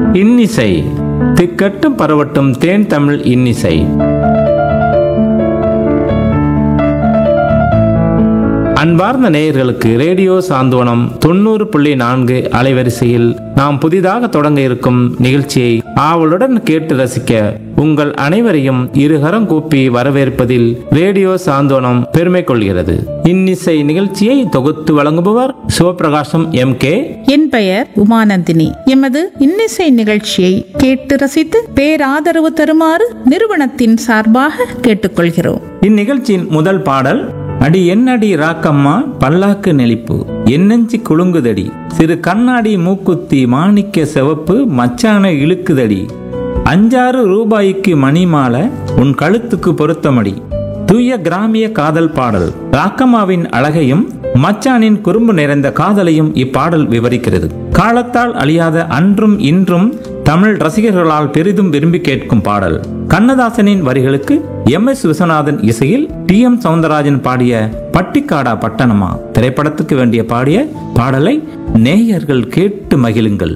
இன்னிசை திக்கட்டும் பரவட்டும் தேன் தமிழ் இன்னிசை அன்பார்ந்த நேயர்களுக்கு ரேடியோ சாந்தோனம் தொண்ணூறு புள்ளி நான்கு அலைவரிசையில் நாம் புதிதாக தொடங்க இருக்கும் நிகழ்ச்சியை ஆவலுடன் கேட்டு ரசிக்க உங்கள் அனைவரையும் இருகரம் கூப்பி வரவேற்பதில் ரேடியோ சாந்தோனம் பெருமை கொள்கிறது இன்னிசை நிகழ்ச்சியை தொகுத்து வழங்குபவர் சிவபிரகாசம் எம் கே என் பெயர் உமானந்தினி எமது இன்னிசை நிகழ்ச்சியை கேட்டு ரசித்து பேராதரவு தருமாறு நிறுவனத்தின் சார்பாக கேட்டுக்கொள்கிறோம் இந்நிகழ்ச்சியின் முதல் பாடல் அடி என்னடி ராக்கம்மா பல்லாக்கு நெளிப்பு என்னஞ்சி குலுங்குதடி சிறு கண்ணாடி மூக்குத்தி மாணிக்க சிவப்பு மச்சான இழுக்குதடி அஞ்சாறு ரூபாய்க்கு மணிமாலை உன் கழுத்துக்கு பொருத்தமடி தூய கிராமிய காதல் பாடல் ராக்கம்மாவின் அழகையும் மச்சானின் குறும்பு நிறைந்த காதலையும் இப்பாடல் விவரிக்கிறது காலத்தால் அழியாத அன்றும் இன்றும் தமிழ் ரசிகர்களால் பெரிதும் விரும்பி கேட்கும் பாடல் கண்ணதாசனின் வரிகளுக்கு எம் எஸ் விஸ்வநாதன் இசையில் டி எம் சவுந்தரராஜன் பாடிய பட்டிக்காடா பட்டணமா திரைப்படத்துக்கு வேண்டிய பாடிய பாடலை நேயர்கள் கேட்டு மகிழுங்கள்